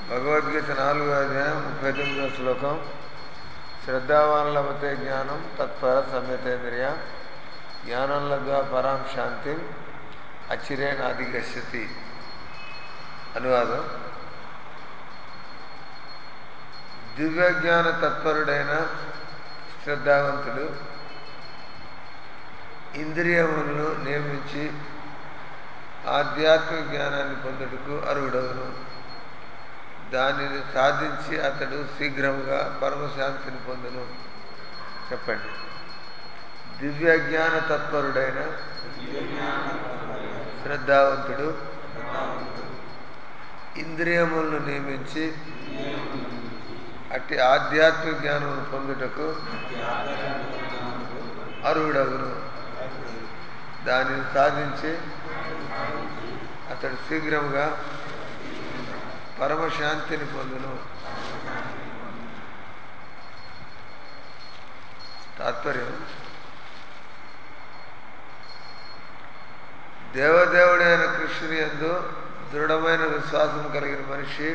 భగవద్గీత నాలుగో అధ్యాయం ముప్పై తొమ్మిదో శ్లోకం శ్రద్ధావాన్ లభతే జ్ఞానం తత్పర సంయతేంద్రియ జ్ఞానం లబ్ధ్వా పరాం శాంతిం అచిరే నాదిగచ్చతి అనువాదం దివ్యజ్ఞాన తత్పరుడైన శ్రద్ధావంతుడు ఇంద్రియములను నియమించి ఆధ్యాత్మిక జ్ఞానాన్ని పొందుటకు అర్హుడవును దానిని సాధించి అతడు శీఘ్రముగా పరమశాంతిని పొందును చెప్పండి దివ్య జ్ఞాన తత్పరుడైన శ్రద్ధావంతుడు ఇంద్రియములను నియమించి అట్టి ఆధ్యాత్మిక జ్ఞానమును పొందుటకు అర్హుడగును దానిని సాధించి అతడు శీఘ్రముగా పరమశాంతిని పొందును తాత్పర్యం దేవదేవుడైన కృష్ణుని ఎందు దృఢమైన విశ్వాసం కలిగిన మనిషి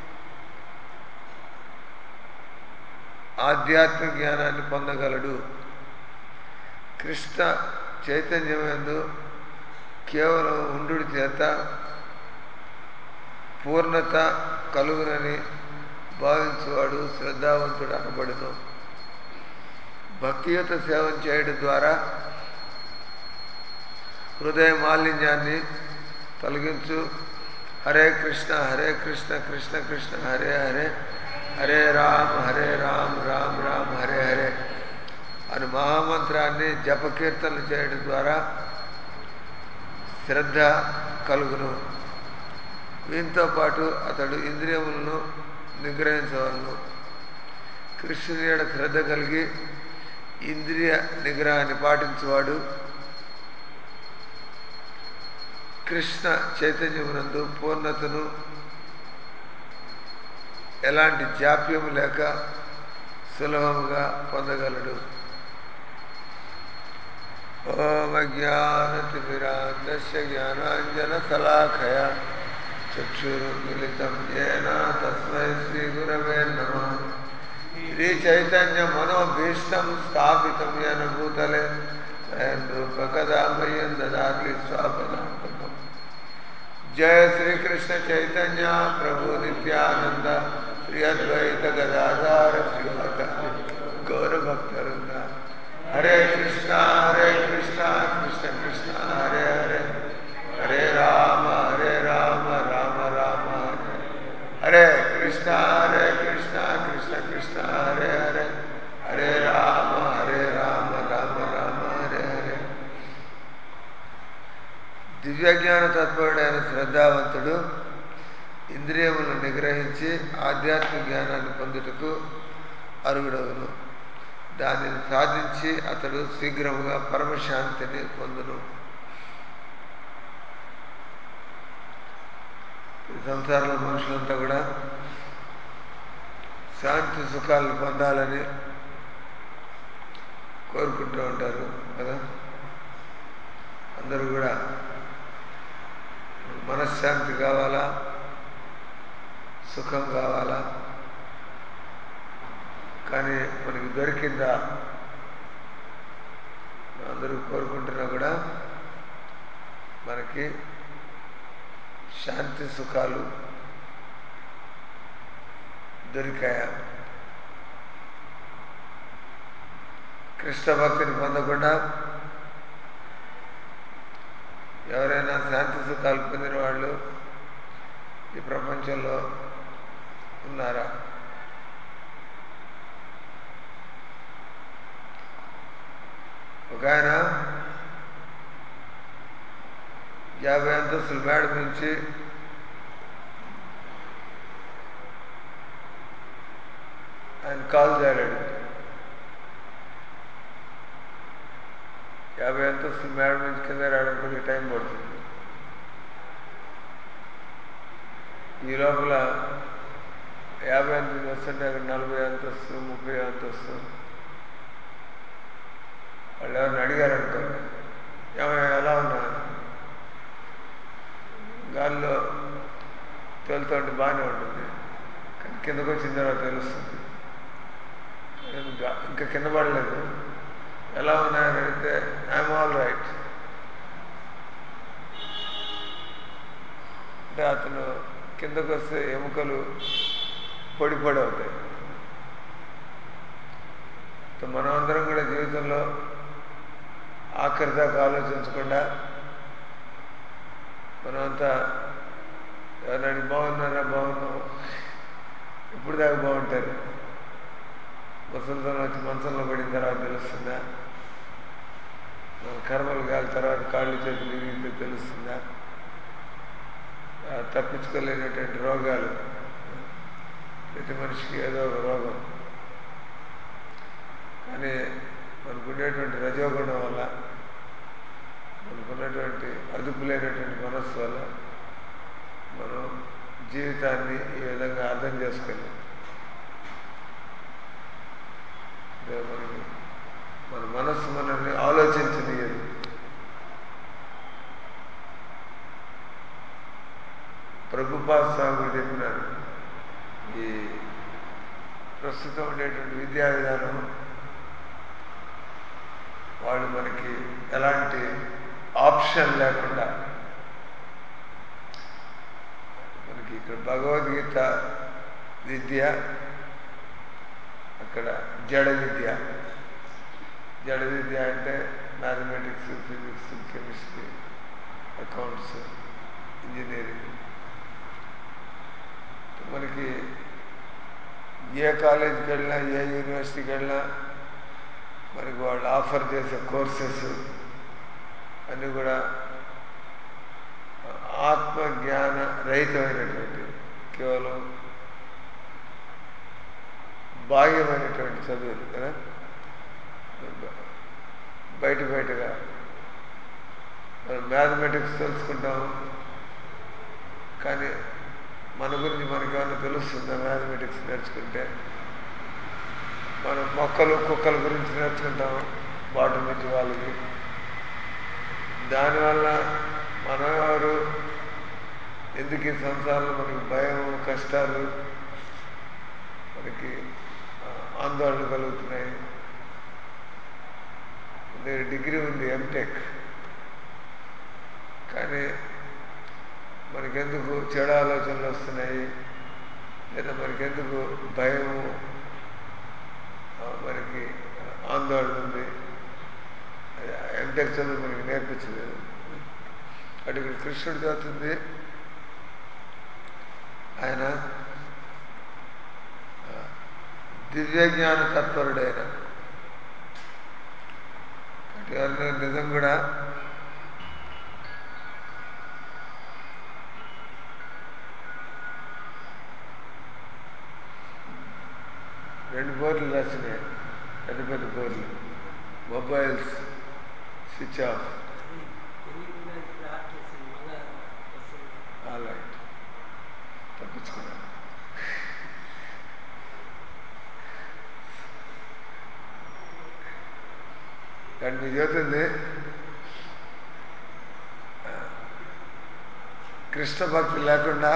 ఆధ్యాత్మిక జ్ఞానాన్ని పొందగలడు కృష్ణ చైతన్యం ఎందు కేవలం ఉండు చేత పూర్ణత కలుగునని భావించువాడు శ్రద్ధావంతుడు అనబడును భక్తియుత సేవం చేయడం ద్వారా హృదయ మాలిన్యాన్ని తొలగించు హరే కృష్ణ హరే కృష్ణ కృష్ణ కృష్ణ హరే హరే హరే రామ్ హరే రామ్ రామ్ రామ్ హరే హరే అని మహామంత్రాన్ని జపకీర్తనలు చేయడం ద్వారా శ్రద్ధ కలుగును దీంతో పాటు అతడు ఇంద్రియములను నిగ్రహించవలను కృష్ణుని యొక్క శ్రద్ధ కలిగి ఇంద్రియ నిగ్రహాన్ని పాటించేవాడు కృష్ణ చైతన్యమునందు పూర్ణతను ఎలాంటి జాప్యము లేక సులభముగా పొందగలడు ఓం అజ్ఞానతిమిరాంధ్య జ్ఞానాంజన శలాఖయ చక్షురుమిలితం ఏన తస్మై శ్రీగురవే నమ శ్రీచైతన్య మనోభీష్టం స్థాపితం యన భూతలే స్వయం రూప కదా మయ్యం దదాతి స్వాపదాంతకం జయ శ్రీకృష్ణ చైతన్య ప్రభు నిత్యానంద శ్రీ అద్వైత గదాధార శ్రీమతారి గౌరభక్తరుంద హరే కృష్ణ హరే కృష్ణ కృష్ణ కృష్ణ హరే హరే హరే రామ హరే రామ రామ రామ హరే హరే కృష్ణ హరే కృష్ణ కృష్ణ కృష్ణ హరే హరే హరే రామ హరే రామ రామ రామ హరే హరే దివ్యజ్ఞాన తత్పరుడైన శ్రద్ధావంతుడు ఇంద్రియములను నిగ్రహించి ఆధ్యాత్మిక జ్ఞానాన్ని పొందుటకు అరుగుడవును దానిని సాధించి అతడు శీఘ్రముగా పరమశాంతిని పొందును ఈ సంసారంలో మనుషులంతా కూడా శాంతి సుఖాలను పొందాలని కోరుకుంటూ ఉంటారు కదా అందరూ కూడా మనశ్శాంతి కావాలా సుఖం కావాలా కానీ మనకి దొరికిందా అందరూ కోరుకుంటున్నా కూడా మనకి శాంతి సుఖాలు దొరికాయా కృష్ణ భక్తిని పొందకుండా ఎవరైనా శాంతి సుఖాలు పొందిన వాళ్ళు ఈ ప్రపంచంలో ఉన్నారా ఒక ఆయన యాభై అంతస్తుల మేడ నుంచి ఆయన కాల్ జారాడు యాభై అంతస్తుల మేడ నుంచి కింద రావడానికి టైం పడుతుంది ఈ లోపల యాభై అంతస్తు వస్తుంటే అక్కడ నలభై అంతస్తు ముప్పై అంతస్తు వాళ్ళు ఎవరిని అడిగారు అనుకోండి ఏమయ్యా ఎలా ఉన్నా గాల్లో తేలుతుంటే బాగానే ఉంటుంది కిందకు వచ్చిన తర్వాత తెలుస్తుంది నేను గా- ఇంకా కింద పడలేదు ఎలా ఉన్నాయని అడిగితే ఐఎమ్ ఆల్ రైట్ అంటే అతను కిందకు వస్తే ఎముకలు పొడి పొడి అవుతాయి సో మనమందరం కూడా జీవితంలో ఆఖరి దాకా ఆలోచించకుండా మనమంతా ఎవరైనా బాగున్నారా బాగున్నాం ఇప్పుడు దాకా బాగుంటారు ముసలితనం వచ్చి మంచంలో పడిన తర్వాత తెలుస్తుందా మన కర్మలు కాలి తర్వాత కాళ్ళు చేతులు ఇరిగితే తెలుస్తుందా ఆ తప్పించుకోలేనటువంటి రోగాలు ప్రతి మనిషికి ఏదో ఒక రోగం కానీ మనకున్నటువంటి రజోగుణం వల్ల మనకున్నటువంటి అదుపు లేనటువంటి మనస్సు వల్ల మనం జీవితాన్ని ఈ విధంగా అర్థం చేసుకోలేం అంటే మనకి మన మనస్సు మనల్ని ఆలోచించనీయదు ప్రభుపాద స్వామి చెప్పినారు ఈ ప్రస్తుతం ఉండేటువంటి విద్యా విధానం వాళ్ళు మనకి ఎలాంటి ఆప్షన్ లేకుండా మనకి ఇక్కడ భగవద్గీత విద్య అక్కడ జడ విద్య జడ విద్య అంటే mathematics physics chemistry accounts engineering మనకి ఏ కాలేజీకి వెళ్ళినా ఏ యూనివర్సిటీకి వెళ్ళినా మనకి వాళ్ళు ఆఫర్ చేసే కోర్సెస్ అన్నీ కూడా ఆత్మజ్ఞాన రహితమైనటువంటి కేవలం బాహ్యమైనటువంటి చదువులు కదా బయట బయటగా మనం మ్యాథమెటిక్స్ తెలుసుకుంటాం కానీ మన గురించి మనకేమైనా తెలుస్తుందా మ్యాథమెటిక్స్ నేర్చుకుంటే మనం మొక్కలు కుక్కల గురించి నేర్చుకుంటాం బాటమిటి వాళ్ళకి దానివల్ల మనం ఎవరు ఎందుకు ఈ సంసారంలో మనకి భయం కష్టాలు మనకి ఆ, ఆందోళన కలుగుతున్నాయి నేను డిగ్రీ ఉంది ఎంటెక్ కానీ మనకెందుకు చెడు ఆలోచనలు వస్తున్నాయి లేదా మనకెందుకు భయము ఆ, మనకి ఆందోళన ఉంది ఎంటెక్ చదువు మనకి నేర్పించలేదు అటు ఇక్కడ కృష్ణుడు చదువుతుంది ఆయన ఆ, దివ్యజ్ఞాన తత్పరుడైన అటు ఎవరినైనా నిజం కూడా రెండు బోర్లు రాసినాయి పెద్ద పెద్ద బోర్లు మొబైల్స్ స్విచ్ ఆఫ్ తెలియకుండా ఇప్పుడు ఆఫ్ చేశాను మళ్ళా వస్తుంది ఆల్రైట్ తప్పించుకున్నాను కానీ మీకు చెబుతుంది ఆ, కృష్ణ భక్తి లేకుండా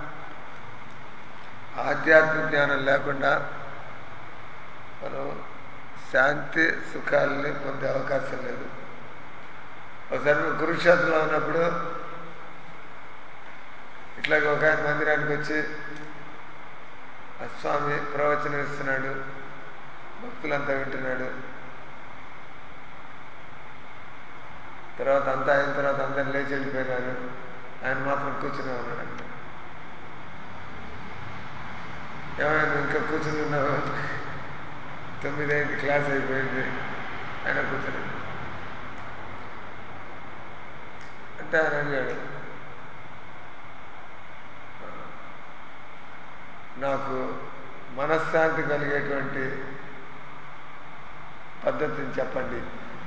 ఆధ్యాత్మిక జ్ఞానం లేకుండా మనం శాంతి సుఖాలని పొందే అవకాశం లేదు ఒకసారి మేము కురుక్షేత్రంలో ఉన్నప్పుడు ఇట్లాగే ఒక ఆయన మందిరానికి వచ్చి ఆ స్వామి ప్రవచనం ఇస్తున్నాడు భక్తులంతా వింటున్నాడు తర్వాత అంతా అయిన తర్వాత అందరు లేచి వెళ్ళిపోయినారు ఆయన మాత్రం కూర్చుని ఉన్నాడు అక్కడ ఏమైనా ఇంకా కూర్చుని ఉన్నావు తొమ్మిది అయింది క్లాస్ అయిపోయింది ఆయన కూర్చుని అంటే ఆయన అడిగాడు నాకు మనశ్శాంతి కలిగేటువంటి పద్ధతిని చెప్పండి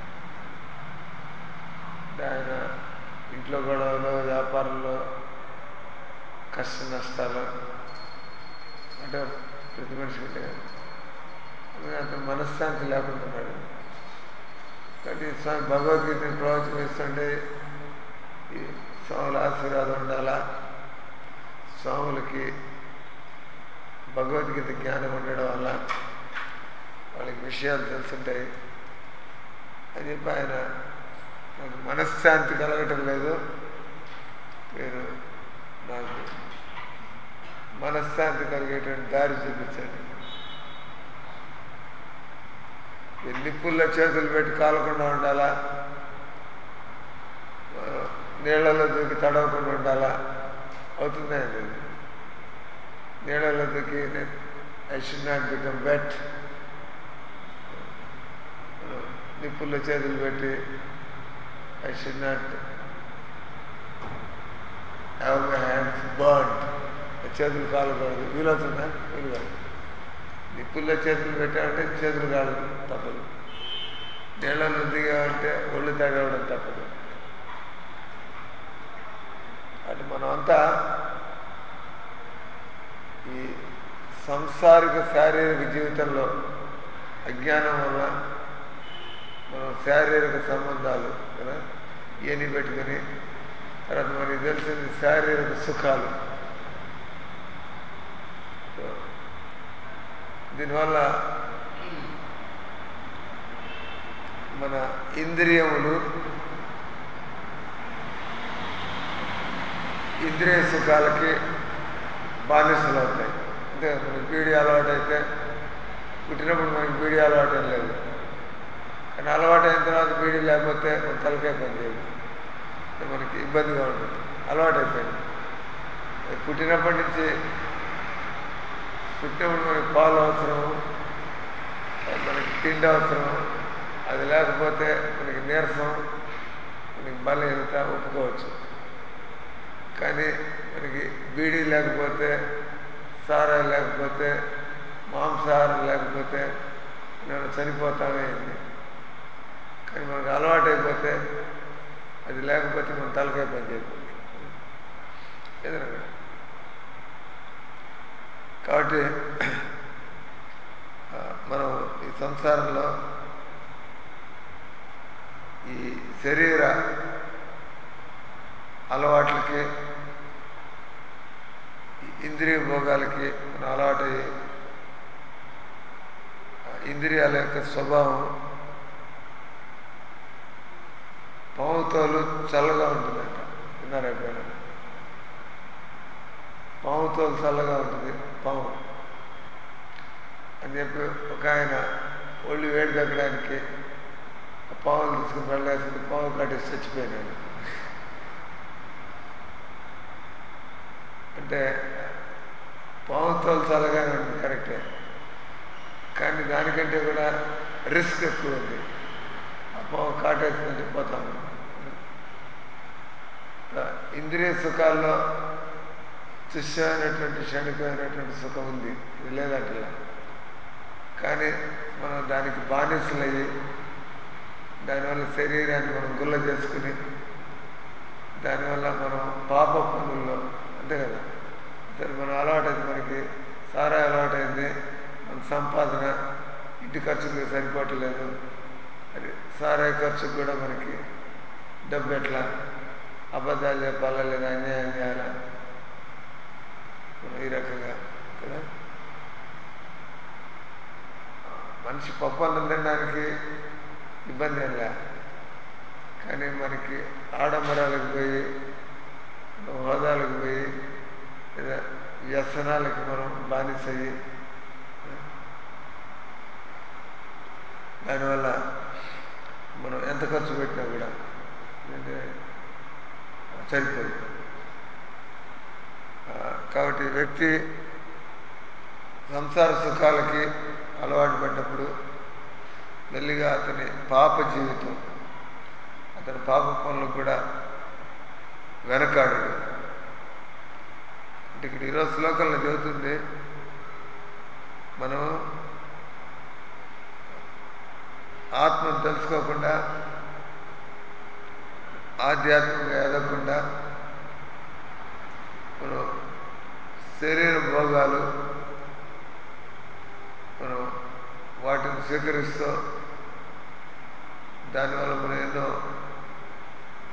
అంటే ఆయన ఇంట్లో గొడవలు వ్యాపారంలో కష్ట నష్టాలు అంటే ప్రతి మనిషికి ఉంటాయి కదా. అందుకని అతను మనశ్శాంతి లేకుండా ఉన్నాడు కాబట్టి స్వామి భగవద్గీతని ప్రవచనం ఇస్తుంటే ఈ స్వాముల ఆశీర్వాదం ఉండాలా స్వాములకి భగవద్గీత జ్ఞానం ఉండడం వల్ల వాళ్ళకి విషయాలు తెలుసుంటాయి అని చెప్పి ఆయన నాకు మనశ్శాంతి కలగటం లేదు మీరు నాకు మనశ్శాంతి కలిగేటువంటి దారి చూపించండి మీరు నిప్పుల్లో చేతులు పెట్టి కాలకుండా ఉండాలా నీళ్ళలో దూకి తడవకుండా ఉండాలా అవుతుందా అది నీళ్ళలో దూకి I should not become wet నిప్పుల్లో చేతులు పెట్టి I should not have my hands burn చేతులు కాలకూడదు వీలవుతుందా వీలు కాదు నిప్పుల్లో చేతులు పెట్టామంటే చేతులు కాదు తప్పదు నీళ్ళలో దిగామంటే ఒళ్ళు తడవడం తప్పదు అంటే మనం అంతా ఈ సంసారిక శారీరక జీవితంలో అజ్ఞానం వల్ల మనం శారీరక సంబంధాలు కదా ఇవన్నీ పెట్టుకుని తర్వాత మనకి తెలిసింది శారీరక సుఖాలు సో, దీనివల్ల మన ఇంద్రియములు ఇంద్రియ సుఖాలకి బానిసలు అవుతాయి అంటే మనకి బీడీ అలవాటు అయితే పుట్టినప్పుడు మనకి బీడీ అలవాటు ఏం లేదు కానీ అలవాటు అయిన తర్వాత బీడీ లేకపోతే మన తలకాయ పని చేయదు అంటే మనకి ఇబ్బందిగా ఉంటుంది అలవాటు అయిపోయింది పుట్టినప్పటి నుంచి పుట్టినప్పుడు మనకి పాలు అవసరం మనకి తిండి అవసరం అది లేకపోతే మనకి నీరసం మనకి బలహీనత ఒప్పుకోవచ్చు కానీ మనకి బీడీ లేకపోతే సారా లేకపోతే మాంసాహారం లేకపోతే నేను చనిపోతామే అయింది కానీ మనకు అలవాటు అయిపోతే అది లేకపోతే మన తలకాయ పని చేయదు ఏదైనా కాబట్టి ఆ, మనం ఈ సంసారంలో ఈ శరీర అలవాట్లకి ఈ ఇంద్రియ భోగాలకి మనం అలవాటయ్యి ఆ ఇంద్రియాల యొక్క స్వభావం పాముతోలు చల్లగా ఉంటుందంట విన్నారా ఎప్పుడైనా పాముతోలు చల్లగా ఉంటుంది పాము అని చెప్పి ఒక ఆయన ఒళ్ళు వేడి తగ్గడానికి ఆ పాములు తీసుకుని వెళ్ళేసింది పాము కట్టేసి చచ్చిపోయినాడు అంటే పాముతోలు చల్లగానే ఉంటుంది కరెక్టే కానీ దానికంటే కూడా రిస్క్ ఎక్కువ ఉంది ఆ పాము కాటేస్తుందంటే పోతాము ఇంద్రియ సుఖాల్లో తుష్యమైనటువంటి క్షణికమైనటువంటి సుఖం ఉంది ఇది లేదంటే కానీ మనం దానికి బానిసలయ్యి దానివల్ల శరీరాన్ని మనం గుల్ల చేసుకుని దానివల్ల మనం పాప పనుల్లో అంతే కదా సరే మనం అలవాటైంది మనకి సారా అలవాటైంది మన సంపాదన ఇంటి ఖర్చులకు సరిపోవట్లేదు అది సారాయి ఖర్చుకు కూడా మనకి డబ్బు ఎట్లా అబద్ధాలు చెప్పాలా లేదా అన్యాయం చేయాలా మనం ఈ రకంగా కదా మనిషి పప్పు అన్నం తినడానికి ఇబ్బంది ఏం లే కానీ మనకి ఆడంబరాలకు పోయి హోదాలకు పోయి లేదా వ్యసనాలకు మనం బానిసయ్యి దానివల్ల మనం ఎంత ఖర్చు పెట్టినా కూడా ఏంటంటే సరిపోదు ఆ, కాబట్టి వ్యక్తి సంసార సుఖాలకి అలవాటు పడ్డప్పుడు మెల్లిగా అతని పాప జీవితం అతని పాప పనులు కూడా వెనకాడు అంటే ఇక్కడ ఈరోజు శ్లోకంలో చెబుతుంది మనం ఆత్మను తెలుసుకోకుండా ఆధ్యాత్మికంగా ఎదగకుండా మనం శరీర భోగాలు మనం వాటిని స్వీకరిస్తూ దానివల్ల మనం ఎన్నో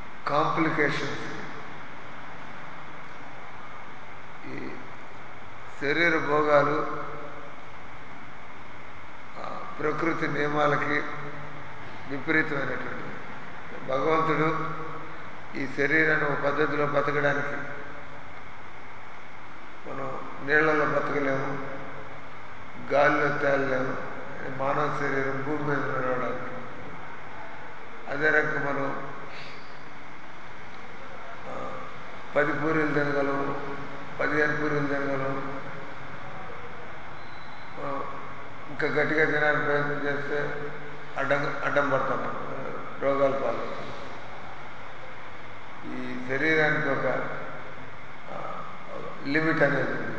కాంప్లికేషన్స్ ఈ శరీర భోగాలు ఆ, ప్రకృతి నియమాలకి విపరీతమైనటువంటిది భగవంతుడు ఈ శరీరాన్ని ఒక పద్ధతిలో బతకడానికి మనం నీళ్లలో బతకలేము గాలిలో తేలలేము మానవ శరీరం భూమి మీద నడవడానికి అదే రకంగా మనం ఆ, పది పూరీలు తినగలం పదిహేను పూరీలు తినగలం ఆ, ఇంకా గట్టిగా తినడానికి ప్రయత్నం చేస్తే అడ్డం అడ్డం పడతాం రోగాల పాలు ఈ శరీరానికి ఒక ఆ, లిమిట్ అనేది ఉంది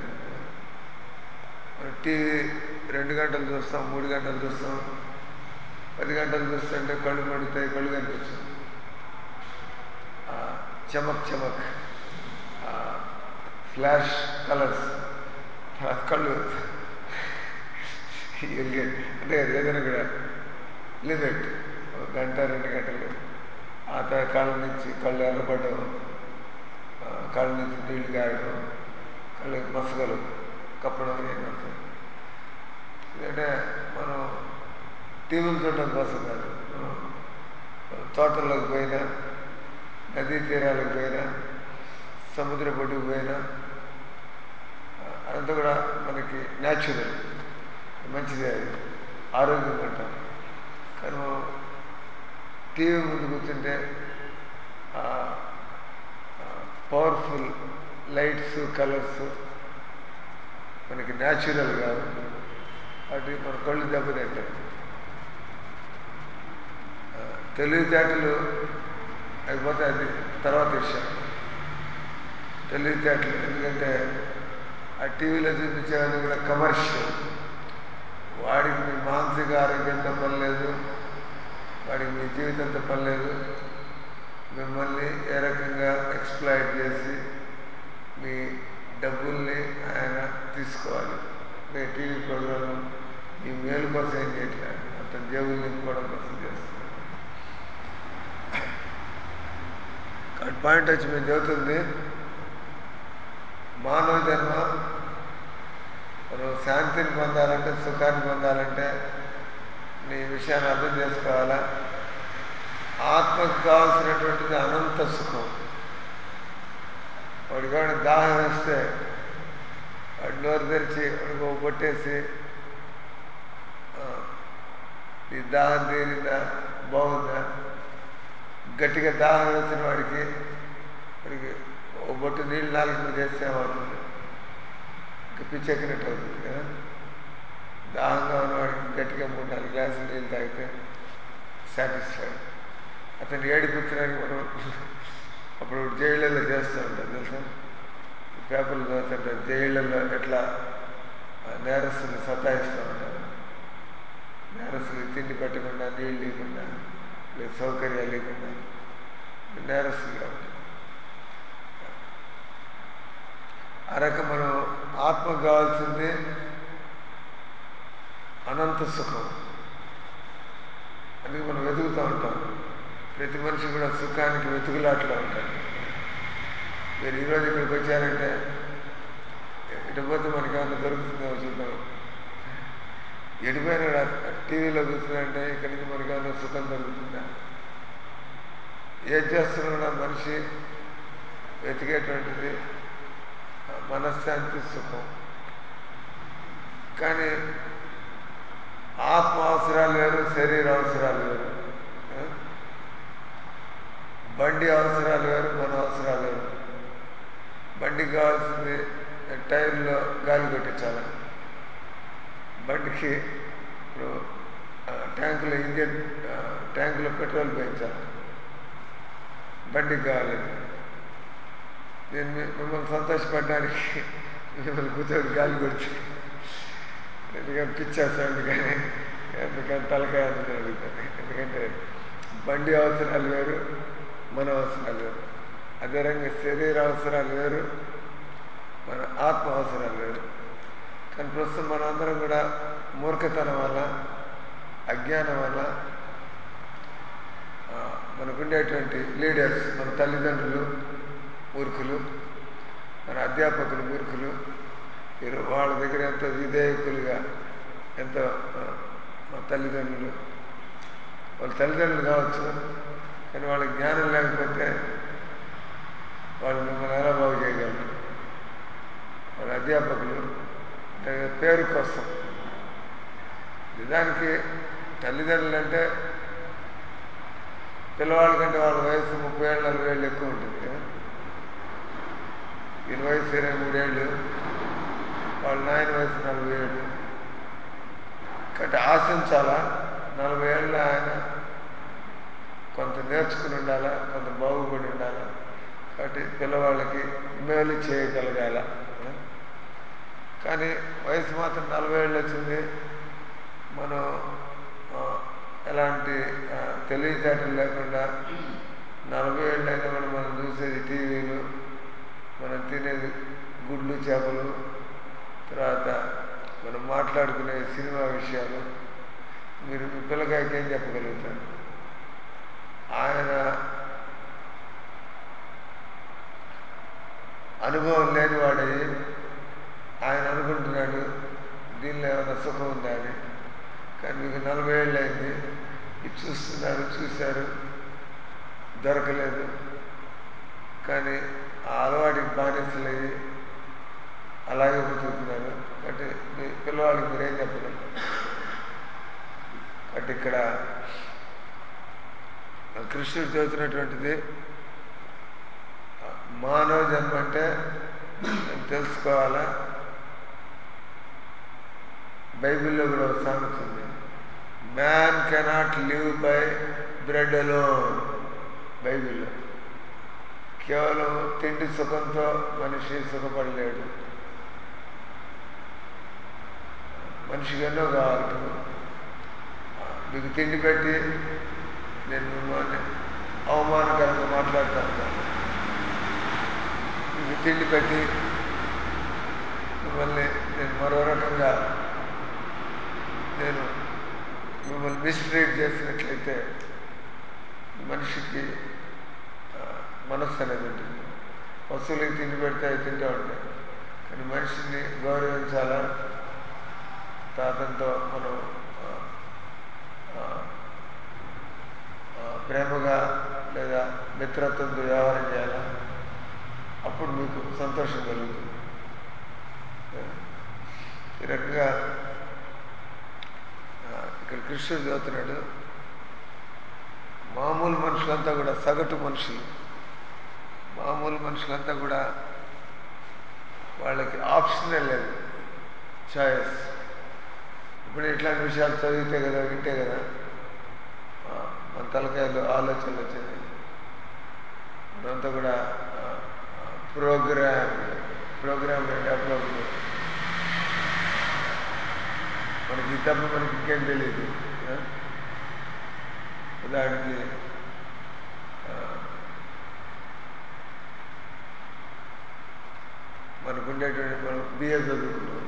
టీవీ రెండు గంటలు చూస్తాం మూడు గంటలు చూస్తాం పది గంటలు చూస్తుంటే కళ్ళు పడుతాయి కళ్ళు కనిపించవు ఆ, చమక్ చమక్ ఆ, ఫ్లాష్ కలర్స్ ఆ కళ్ళు ఎలిగేట్ అంటే ఏదైనా కూడా లిమిట్ ఒక గంట రెండు గంటలు ఆ తర్వాత కళ్ళ నుంచి కళ్ళు ఎర్రపడడం ఆ, కళ్ళ నుంచి నీళ్లు కాయడం కళ్ళు మసకలు కప్పడం ఇవన్నీ వస్తాయి ఎందుకంటే మనం టీవీలు చూడడం కోసం కాదు మనం తోటల్లోకి పోయినా నదీ తీరాలకు పోయినా సముద్ర పొడ్డుకు పోయినా ఆ, అదంతా కూడా మనకి న్యాచురల్ మంచిదే అది ఆరోగ్యంగా ఉంటాం కానీ మనం టీవీ ముందు కూర్చుంటే పవర్ఫుల్ లైట్స్ కలర్స్ మనకి న్యాచురల్ కాదు వాటి మన కళ్ళు దెబ్బతింటాయి ఆ, తెలివితేటలు అయిపోతే అది తర్వాత విషయం తెలివితేటలు ఎందుకంటే ఆ టీవీలో చూపించేవన్నీ కూడా కమర్షియల్ వాడికి మీ మానసిక ఆరోగ్యంతో పని లేదు వాడికి మీ జీవితంతో పని లేదు మిమ్మల్ని ఏ రకంగా ఎక్స్ప్లాయిట్ చేసి మీ డబ్బుల్ని ఆయన తీసుకోవాలి మీ టీవీ ప్రోగ్రాం మీ మేలు కోసం ఏం చేయట్లేదు అతని జేబులు నింపుకోవడం కోసం చేస్తున్నాడు కాబట్టి పాయింట్ వచ్చి మేము చెబుతుంది మానవ జన్మ మనం శాంతిని పొందాలంటే సుఖాన్ని పొందాలంటే నీ విషయాన్ని అర్థం చేసుకోవాలా ఆత్మకు కావాల్సినటువంటిది అనంత సుఖం వాడికి వాడి దాహం వేస్తే వాడి నోరు తెరిచి వాడికి ఒక పొట్టేసి ఆ, నీ దాహం తీరిందా బాగుందా గట్టిగా దాహం వేసిన వాడికి వాడికి ఒక బొట్టు నీళ్ళు నాలుగు మీద చేస్తే ఏమవుతుంది ఇంకా పిచ్చెక్కినట్టు అవుతుంది కదా దాహంగా ఉన్నవాడికి గట్టిగా మూడు నాలుగు గ్లాసులు నీళ్ళు తాగితే సాటిస్ఫైడ్ అతను ఏడిపించడానికి మనం అప్పుడు జైళ్ళల్లో చేస్తూ ఉంటారు తెలుసా ఈ పేపర్లు చదువుతుంటారు జైళ్ళల్లో ఎట్లా ఆ నేరస్తులు సతాయిస్తూ ఉంటారు నేరస్తులు తిండి పెట్టకుండా నీళ్ళు లేకుండా లేదు సౌకర్యాలు లేకుండా నేరస్తులు కాబట్టి ఆ రకం మనం ఆత్మకు కావాల్సింది అనంత సుఖం అందుకే మనం వెతుకుతూ ఉంటాం ప్రతి మనిషి కూడా సుఖానికి వెతుకులాట్లో ఉంటాడు మీరు ఈరోజు ఇక్కడికి వచ్చారంటే ఇటు పోతే మనకి ఏమన్నా దొరుకుతుందేమో చూద్దాం ఎడిపోయినా కూడా టీవీలో కూర్చున్నారంటే ఇక్కడి నుంచి మనకి ఏమన్నా సుఖం దొరుకుతుందా ఏం చేస్తున్నా కూడా మనిషి వెతికేటువంటిది ఆ మనశ్శాంతి సుఖం కానీ ఆత్మ అవసరాలు వేరు శరీర అవసరాలు వేరు ఆ? బండి అవసరాలు వేరు మన అవసరాలు వేరు బండికి కావాల్సింది టైర్లో గాలి కొట్టించాలి బండికి ఇప్పుడు ఆ, ట్యాంకులో ఇంజన్ ఆ, ట్యాంకులో పెట్రోల్ పోయించాలి బండికి కావాలి నేను మీ- మిమ్మల్ని సంతోషపడడానికి మిమ్మల్ని కూర్చొని గాలి కొడుతుంది ఎందుకంటే పిచ్చేస్తాడు కానీ ఎందుకంటే తలకాయ అందుకు అడుగుతాను ఎందుకంటే బండి అవసరాలు వేరు మన అవసరాలు వేరు అదే రంగా శరీర అవసరాలు వేరు మన ఆత్మ అవసరాలు వేరు కానీ ప్రస్తుతం మనందరం కూడా మూర్ఖతనం వల్ల అజ్ఞానం వల్ల ఆ, మనకుండేటువంటి లీడర్స్ మన తల్లిదండ్రులు మూర్ఖులు మన అధ్యాపకులు మూర్ఖులు మీరు వాళ్ళ దగ్గర ఎంతో విధేయకులుగా ఎంతో ఆ, మా తల్లిదండ్రులు వాళ్ళ తల్లిదండ్రులు కావచ్చు కానీ వాళ్ళకి జ్ఞానం లేకపోతే వాళ్ళు మిమ్మల్ని ఎలా బాగు చేయగలరు వాళ్ళ అధ్యాపకులు అంటే పేరు కోసం నిజానికి తల్లిదండ్రులు అంటే పిల్లవాళ్ళ కంటే వాళ్ళ వయసు ముప్పై ఏళ్ళు నలభై ఏళ్ళు ఎక్కువ ఉంటుంది కదా ఈయన వయసు ఇరవై మూడేళ్ళు వాళ్ళ నాయన వయసు నలభై ఏళ్ళు కాబట్టి ఆశించాలా నలభై ఏళ్ళ ఆయన కొంత నేర్చుకుని ఉండాలా కొంత బాగుపడి ఉండాలా కాబట్టి పిల్లవాళ్ళకి మేలు చేయగలగాల కానీ వయసు మాత్రం నలభై ఏళ్ళు వచ్చింది మనం ఆ, ఎలాంటి ఆ, తెలివితేటలు లేకుండా నలభై ఏళ్ళైనా కూడా మనం చూసేది టీవీలు మనం తినేది గుడ్లు చేపలు తర్వాత మనం మాట్లాడుకునే సినిమా విషయాలు మీరు మీ పిల్లకాయకి ఏం చెప్పగలుగుతారు ఆయన అనుభవం లేనివాడయ్యి ఆయన అనుకుంటున్నాడు దీనిలో ఏమైనా సుఖం ఉందా అని కానీ మీకు నలభై ఏళ్ళు అయింది ఇది చూస్తున్నారు చూశారు దొరకలేదు కానీ ఆ అలవాటికి బానిసలయ్యి అలాగే బతుకుతున్నారు కాబట్టి మీ పిల్లవాళ్ళకి మీరేం చెప్పడం కాబట్టి ఇక్కడ కృష్ణుడు చెబుతున్నటువంటిది మానవ జన్మ అంటే నేను తెలుసుకోవాలా బైబిల్లో కూడా ఒక సామెత ఉంది man cannot live by bread alone బైబిల్లో కేవలం తిండి సుఖంతో మనిషి సుఖపడలేడు మనిషికి ఎన్నో కావాలి మీకు తిండి పెట్టి నేను మిమ్మల్ని అవమానకరంగా మాట్లాడతాను మీకు తిండి పెట్టి మిమ్మల్ని నేను మరో రకంగా నేను మిమ్మల్ని మిస్ట్రీట్ చేసినట్లయితే మనిషికి ఆ, మనస్సు అనేది ఉంటుంది పశువులకి తిండి పెడితే అవి తింటూ ఉంటాయి కానీ మనిషిని గౌరవించాలా తాతంతో మనం ఆ, ఆ, ఆ, ప్రేమగా లేదా మిత్రత్వంతో వ్యవహారం చేయాలా అప్పుడు మీకు సంతోషం కలుగుతుంది ఈ రకంగా ఆ, ఇక్కడ కృష్ణుడు చదువుతున్నాడు మామూలు మనుషులంతా కూడా సగటు మనుషులు మామూలు మనుషులంతా కూడా వాళ్ళకి ఆప్షనే లేదు చాయిస్ ఇప్పుడు ఇట్లాంటి విషయాలు చదివితే కదా వింటే కదా ఆ, మన తలకాయలు ఆలోచనలు వచ్చేది మనంతా కూడా ప్రోగ్రామ్ ప్రోగ్రామ్ అంటే ప్రోగ్రామ్ మనకి ఇది తప్ప మనకి ఇంకేం తెలియదు ఆ? ఉదాహరణకి ఆ, మనకు ఉండేటువంటి మనం బిఏ చదువుకున్నాం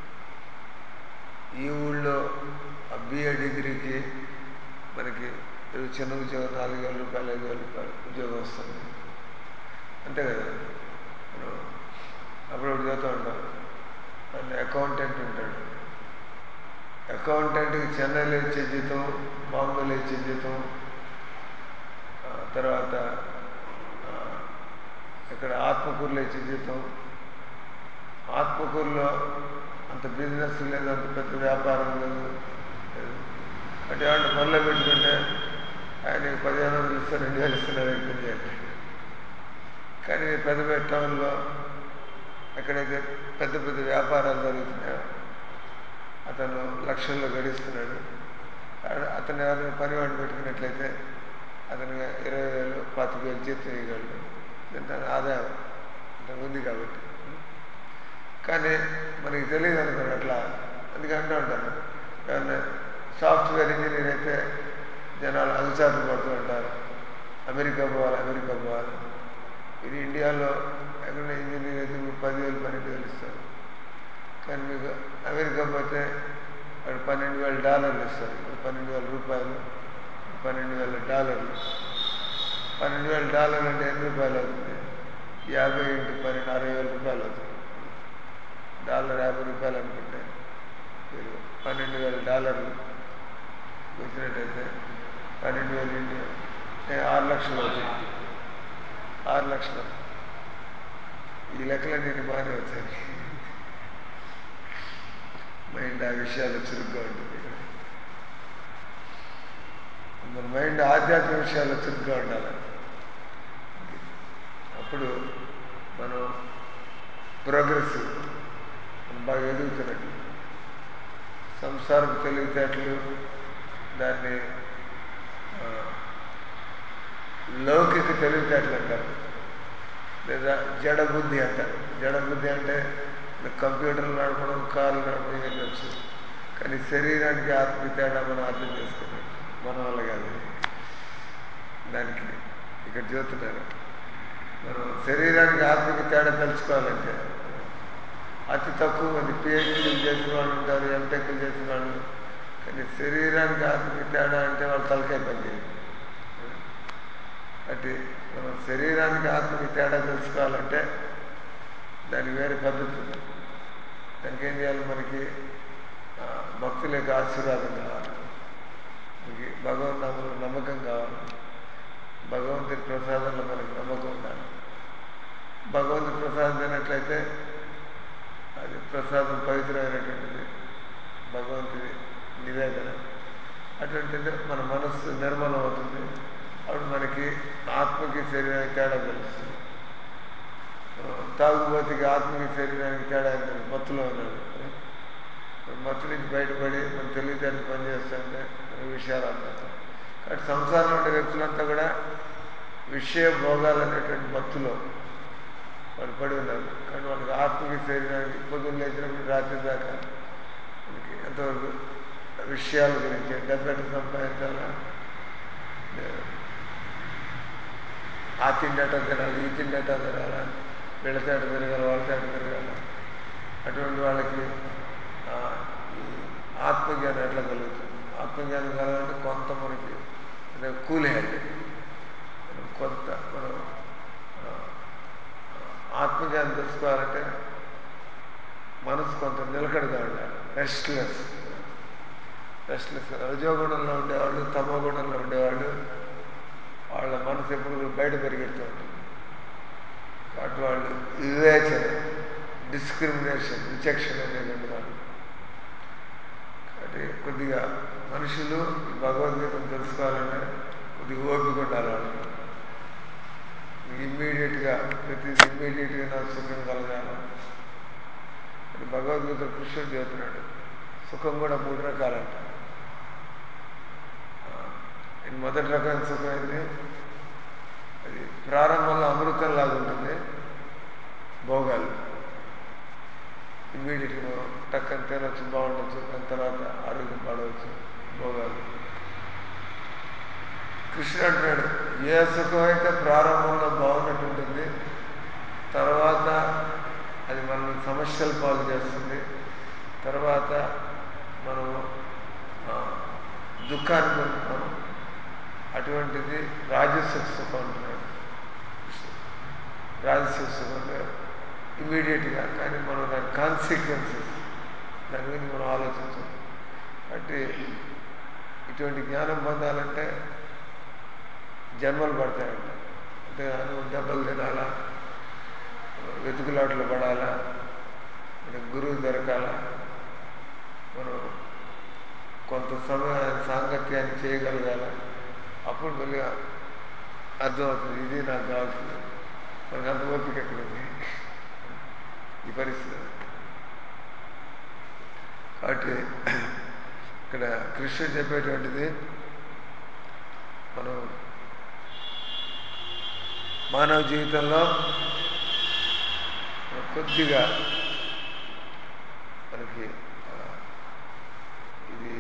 ఈ ఊళ్ళో ఆ బిఏ డిగ్రీకి మనకి ఏదో చిన్న ఉద్యోగం నాలుగు వేల రూపాయలు ఐదు వేల రూపాయలు ఉద్యోగం వస్తుంది అంతే కదా మనం అప్పుడప్పుడు చదువుతూ ఉంటాం దాన్ని అకౌంటెంట్ ఉంటాడు అకౌంటెంట్కి చెన్నైలో ఇచ్చే జీతం బాంబేలో ఇచ్చే జీతం ఆ తర్వాత ఆ, ఇక్కడ ఆత్మకూరులో ఇచ్చే జీతం ఆత్మకూరులో అంత బిజినెస్ లేదు అంత పెద్ద వ్యాపారం లేదు లేదు. అంటే వాళ్ళు పనిలో పెట్టుకుంటే ఆయన పదిహేను వందలు ఇస్తే రెండు వేలు ఇస్తున్నారు ఎక్కువ చేయండి కానీ పెద్ద పెద్ద టౌన్లో ఎక్కడైతే పెద్ద పెద్ద వ్యాపారాలు జరుగుతున్నాయో అతను లక్షల్లో గడిస్తున్నాడు ఆ- అతను ఎవరైనా పనివాడిని పెట్టుకున్నట్లయితే అతను ఇరవై వేలు పాతిక వేలు జీతం ఇవ్వగలడు దీంతో ఆదాయం అంటే ఉంది కాబట్టి కానీ మనకి తెలియదు అనుకోండి అట్లా అందుకే అంటూ ఉంటాను ఏమన్నా సాఫ్ట్వేర్ ఇంజనీర్ అయితే జనాలు అగుచాట్లు పడుతూ ఉంటారు అమెరికా పోవాలి అమెరికా పోవాలి ఇది ఇండియాలో ఎక్కడ ఇంజనీర్ అయితే మీకు పదివేలు పన్నెండు వేలు ఇస్తారు కానీ మీకు అమెరికా పోతే వాడు పన్నెండు వేల డాలర్లు ఇస్తారు ఇప్పుడు పన్నెండు వేల రూపాయలు పన్నెండు వేల డాలర్లు పన్నెండు వేల డాలర్లు అంటే ఎన్ని రూపాయలు అవుతుంది యాభై ఇంటూ పన్నెండు అరవై వేల రూపాయలు అవుతుంది డాలర్ డాలర్ యాభై రూపాయలు అనుకుంటే మీరు పన్నెండు వేల డాలర్లు వచ్చినట్టయితే పన్నెండు వేలు ఇంటి ఏ, ఆరు లక్షలు అవుతుంది ఆరు లక్షలు ఈ లెక్కలు నేను బాగానే వచ్చాను మైండ్ ఆ విషయాలు చురుగ్గా ఉంటుంది మన మైండ్ ఆధ్యాత్మిక విషయాల్లో చురుగ్గా ఉండాలి అప్పుడు మనం ప్రోగ్రెస్ మనం బాగా ఎదుగుతున్నట్టు సంసారం తెలివితేటలు దాన్ని ఆ, లౌకిక తెలివితేటలు అంటారు లేదా జడ బుద్ధి అంటారు జడ బుద్ధి అంటే కంప్యూటర్లు నడపడం కార్లు నడపడం ఇవన్నీ వచ్చు కానీ శరీరానికి ఆత్మ తేడా మనం అర్థం చేసుకున్నాం మన వల్ల కాదు దానికి ఇక్కడ చూస్తున్నారు మనం శరీరానికి ఆత్మకి తేడా తెలుసుకోవాలంటే అతి తక్కువ మంది పిహెచ్డీలు చేసిన వాళ్ళు ఉంటారు ఎంటెక్లు చేసిన వాళ్ళు కానీ శరీరానికి ఆత్మకి తేడా అంటే వాళ్ళు తలకాయ పని చేయదు అంటే మనం శరీరానికి ఆత్మకి తేడా తెలుసుకోవాలంటే దానికి వేరే పద్ధతి ఉంది దానికి ఏం చేయాలి మనకి ఆ, భక్తుల యొక్క ఆశీర్వాదం కావాలి మనకి భగవన్ నామంలో నమ్మకం కావాలి భగవంతుడి ప్రసాదంలో మనకి నమ్మకం ఉండాలి భగవంతుడి ప్రసాదం తినట్లయితే అది ప్రసాదం పవిత్రమైనటువంటిది భగవంతుడి నివేదన అటువంటిది మన మనస్సు నిర్మలం అవుతుంది అప్పుడు మనకి ఆత్మకి శరీరానికి తేడా తెలుస్తుంది ఆ, తాగుబోతుకి ఆత్మకి శరీరానికి తేడా ఏంటంటే మత్తులో ఉన్నాడు మత్తు నుంచి బయటపడి మన తెలివితేటలు పనిచేస్తుంటే మన విషయాలు అర్థం కాబట్టి సంసారంలో ఉండే వ్యక్తులంతా కూడా విషయ భోగాలు అనేటువంటి మత్తులో వాళ్ళు పడి ఉన్నారు కానీ వాళ్ళకి ఆత్మకి శరీరానికి పొద్దున్న లేచినప్పుడు రాత్రి దాకా మనకి ఎంతవరకు విషయాల గురించి డబ్బు ఎట్లా సంపాదించాలా ఆ తిండి అట్ట తినాలి ఈ తిండి అట్ట తినాలా వీళ్ళ తేట తిరగాలి వాళ్ళ తేట తిరగాలి అటువంటి వాళ్ళకి ఆ, ఈ ఆత్మజ్ఞానం ఎట్లా కలుగుతుంది ఆత్మజ్ఞానం కలగాలంటే కొంత మనకి అదే కూల్ హెడ్ మనం కొంత మనం ఆ, ఆత్మజ్ఞానం తెలుసుకోవాలంటే మనసు కొంత నిలకడగా ఉండాలి రెస్ట్లెస్ రెస్ట్లెస్ రజోగుణంలో ఉండేవాళ్ళు తమోగుణంలో ఉండేవాళ్ళు వాళ్ళ మనసు ఎప్పుడు బయట పరిగెడుతూ ఉంటుంది కాబట్టి వాళ్ళు వివేచన డిస్క్రిమినేషన్ విచక్షణ అనేటువంటి వాళ్ళు కాబట్టి కొద్దిగా మనుషులు ఈ భగవద్గీతను తెలుసుకోవాలంటే కొద్దిగా ఓపిక ఉండాలి వాళ్ళకి ఇమ్మీడియట్గా ప్రతిదీ ఇమ్మీడియట్గా నాకు సుఖం కలగాలి అని భగవద్గీత కృష్ణుడు చెబుతున్నాడు సుఖం కూడా మూడు రకాలంట ఆ, ఇది మొదటి రకమైన సుఖం ఏంటి అది ప్రారంభంలో అమృతం లాగా ఉంటుంది భోగాలు ఇమ్మీడియట్గా మనం టక్కని తినొచ్చు బాగుండొచ్చు దాని తర్వాత ఆరోగ్యం పాడవచ్చు భోగాలు కృష్ణుడు అంటున్నాడు ఏ సుఖం అయితే ప్రారంభంలో బాగున్నట్టు ఉంటుంది తర్వాత అది మనల్ని సమస్యలు పాలు చేస్తుంది తర్వాత మనం ఆ, దుఃఖాన్ని పొందుతాం అటువంటిది రాజస్వ సుఖం అంటున్నాడు కృష్ణుడు. రాజస్వ సుఖం అంటే ఇమీడియట్గా కానీ మనం దాని కాన్సిక్వెన్సెస్ దాని గురించి మనం ఆలోచించాం కాబట్టి ఇటువంటి జ్ఞానం పొందాలంటే జన్మలు పడతాయంట అంటే నువ్వు దెబ్బలు తినాలా వెతుకులాట్లు పడాలా మనకు గురువు దొరకాలా మనం కొంత సమయం సాంగత్యాన్ని చేయగలగాల అప్పుడు మళ్ళీ అర్థమవుతుంది ఇది నాకు కావాల్సింది మనకు అంత ఓపిక ఎక్కడ ఉంది ఈ పరిస్థితి కాబట్టి ఇక్కడ కృష్ణుడు చెప్పేటువంటిది మనం మానవ జీవితంలో మనం కొద్దిగా మనకి ఆ, ఇది